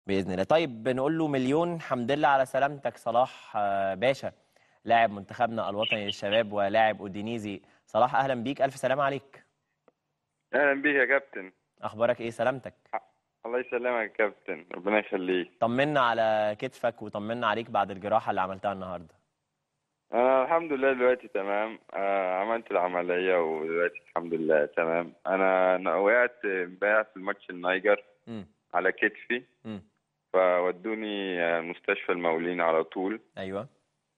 باذن الله طيب بنقول له مليون حمد لله على سلامتك صلاح آه، باشا لاعب منتخبنا الوطني للشباب ولاعب اودينيزي صلاح اهلا بيك الف سلام عليك اهلا بيك يا كابتن اخبارك ايه سلامتك الله يسلمك يا كابتن ربنا يخليك طمنا على كتفك وطمنا عليك بعد الجراحه اللي عملتها النهارده انا الحمد لله دلوقتي تمام آه عملت العمليه ودلوقتي الحمد لله تمام انا أنا وقعت امبارح في الماتش النيجر امم على كتفي امم فودوني آه، مستشفى المقاولين على طول ايوه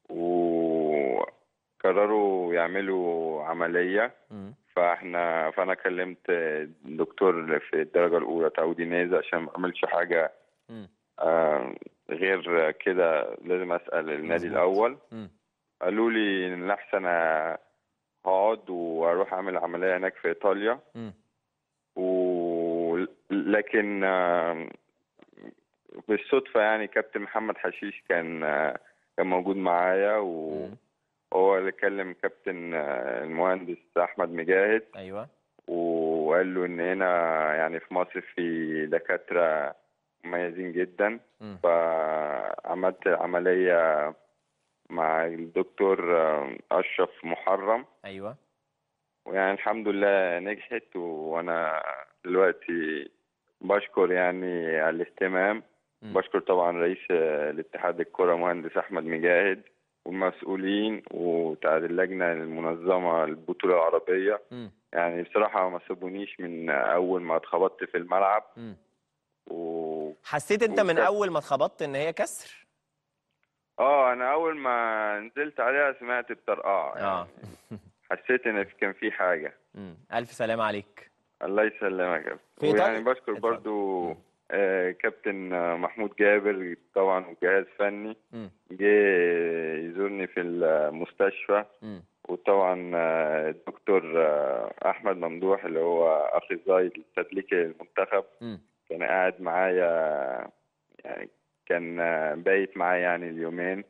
وقرروا يعملوا عمليه امم فاحنا فانا كلمت دكتور في الدرجه الاولى بتاع اودينيز عشان ما اعملش حاجه امم آه غير كده لازم اسال النادي مظبوط. الاول امم قالوا لي ان الاحسن هقعد واروح اعمل عمليه هناك في ايطاليا امم و... لكن آه، بالصدفه يعني كابتن محمد حشيش كان آه، كان موجود معايا مم. وهو اللي كلم كابتن آه، المهندس احمد مجاهد ايوه وقال له ان هنا يعني في مصر في دكاتره مميزين جدا امم فعملت عمليه مع الدكتور آه، اشرف محرم ايوه ويعني الحمد لله نجحت وانا دلوقتي بشكر يعني على الاهتمام مم. بشكر طبعا رئيس آه، الاتحاد الكرة مهندس احمد مجاهد والمسؤولين وبتاع اللجنة المنظمة البطولة العربية امم يعني بصراحة ما سابونيش من أول ما اتخبطت في الملعب امم و... حسيت انت من وكان- اول ما اتخبطت ان هي كسر اه أنا أول ما نزلت عليها سمعت بطرقعة اه يعني حسيت إن كان في حاجة امم الف سلام عليك الله يسلمك يا في كابتن إيطاليا- ويعني بشكر اتفضل. برضو مم. آه كابتن آه، محمود جابر طبعا وجهاز فني امم جه يزورني في المستشفى امم وطبعا آه، الدكتور آه، احمد ممدوح اللي هو اخصائي التدليك المنتخب امم كان قاعد معايا يعني كان آه، بايت معايا يعني اليومين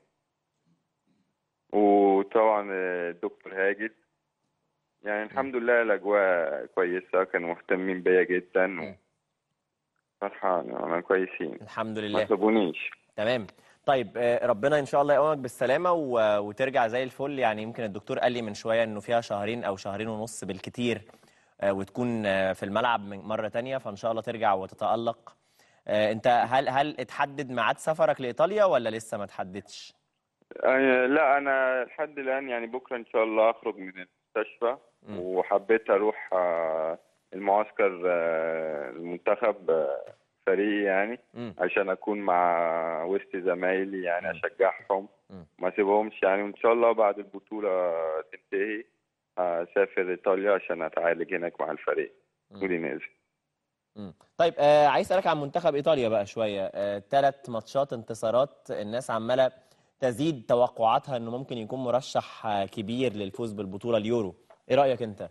وطبعا آه، الدكتور هاجد يعني الحمد لله الاجواء كويسه كانوا مهتمين بيا جدا مم. فرحان انا كويسين الحمد ما لله سابونيش تمام طيب آه، ربنا ان شاء الله يقومك بالسلامه و... وترجع زي الفل يعني يمكن الدكتور قال لي من شويه انه فيها شهرين او شهرين ونص بالكتير آه، وتكون آه، في الملعب من مره تانية فان شاء الله ترجع وتتالق آه، انت هل هل اتحدد ميعاد سفرك لايطاليا ولا لسه ما اتحددش آه، لا انا لحد الان يعني بكره ان شاء الله اخرج من المستشفى مم. وحبيت اروح آه، المعسكر آه، المنتخب آه، فريقي يعني امم عشان اكون مع وسط زمايلي يعني مم. اشجعهم مم. ما اسيبهمش يعني وان شاء الله بعد البطوله تنتهي اسافر ايطاليا عشان اتعالج هناك مع الفريق مم. اودينيزي مم. طيب آه عايز اسالك عن منتخب ايطاليا بقى شويه آه ثلاث ماتشات انتصارات الناس عماله تزيد توقعاتها انه ممكن يكون مرشح آه، كبير للفوز بالبطوله اليورو ايه رايك انت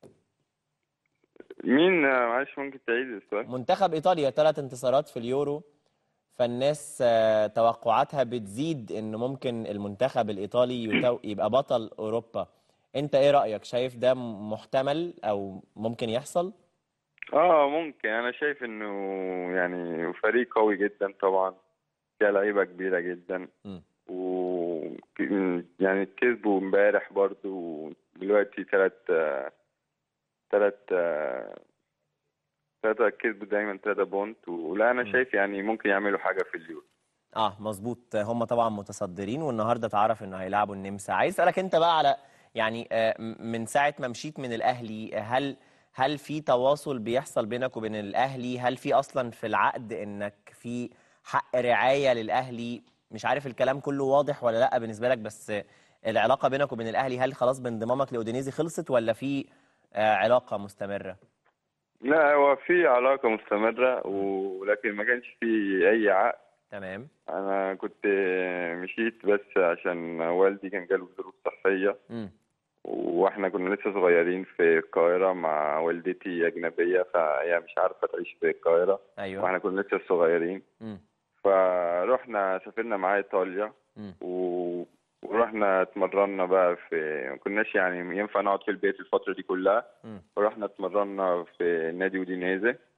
مين آه، معلش ممكن تعيد السؤال منتخب ايطاليا ثلاث انتصارات في اليورو فالناس آه، توقعاتها بتزيد انه ممكن المنتخب الايطالي يتو- يبقى بطل اوروبا انت ايه رايك شايف ده محتمل او ممكن يحصل اه ممكن انا شايف انه يعني فريق قوي جدا طبعا فيها لعيبه كبيره جدا مم. و يعني كسبوا امبارح برضو دلوقتي تلات تلات تلاتة كسبوا دايما تلاتة بونت ولا انا مم. شايف يعني ممكن يعملوا حاجه في اليورو اه مظبوط هم طبعا متصدرين والنهارده اتعرف انه هيلعبوا النمسا عايز اسالك انت بقى على يعني آه، م- من ساعه ما مشيت من الاهلي هل هل في تواصل بيحصل بينك وبين الاهلي هل في اصلا في العقد انك في حق رعايه للاهلي مش عارف الكلام كله واضح ولا لا بالنسبه لك بس آه، العلاقه بينك وبين الاهلي هل خلاص بانضمامك لاودينيزي خلصت ولا في آه، علاقه مستمره لا هو في علاقه مستمره ولكن ما كانش في اي عقد تمام انا كنت مشيت بس عشان والدي كان جاله ظروف صحيه امم واحنا كنا لسه صغيرين في القاهرة مع والدتي أجنبية فهي مش عارفة تعيش في القاهرة ايوه واحنا كنا لسه صغيرين امم فرحنا سافرنا معاه إيطاليا امم و... ورحنا اتمرنا بقى في ما كناش يعني ينفع نقعد في البيت الفترة دي كلها امم ورحنا اتمرنا في نادي اودينيزي امم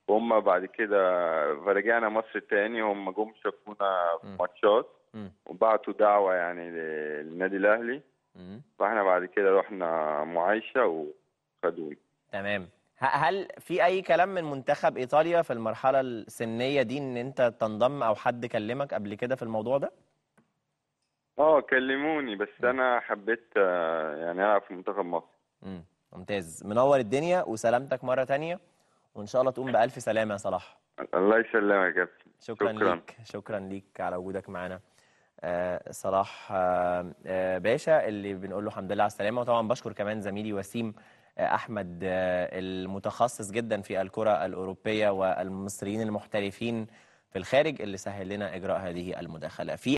وهم بعد كده فرجعنا مصر تاني هم جم شافونا في مم. ماتشات مم. وبعتوا دعوة يعني ل- للنادي الأهلي مم. فاحنا بعد كده رحنا معايشة وخدوني تمام ه- هل في اي كلام من منتخب ايطاليا في المرحله السنيه دي ان انت تنضم او حد كلمك قبل كده في الموضوع ده اه كلموني بس انا حبيت آه، يعني العب في منتخب مصر مم. ممتاز منور الدنيا وسلامتك مره تانية وان شاء الله تقوم بالف سلامه يا صلاح الله يسلمك يا كابتن شكرا, شكراً. ليك شكرا ليك على وجودك معنا آه صلاح آه آه باشا اللي بنقول له الحمد لله على السلامه وطبعا بشكر كمان زميلي وسيم آه احمد آه المتخصص جدا في الكره الاوروبيه والمصريين المحترفين في الخارج اللي سهل لنا اجراء هذه المداخله في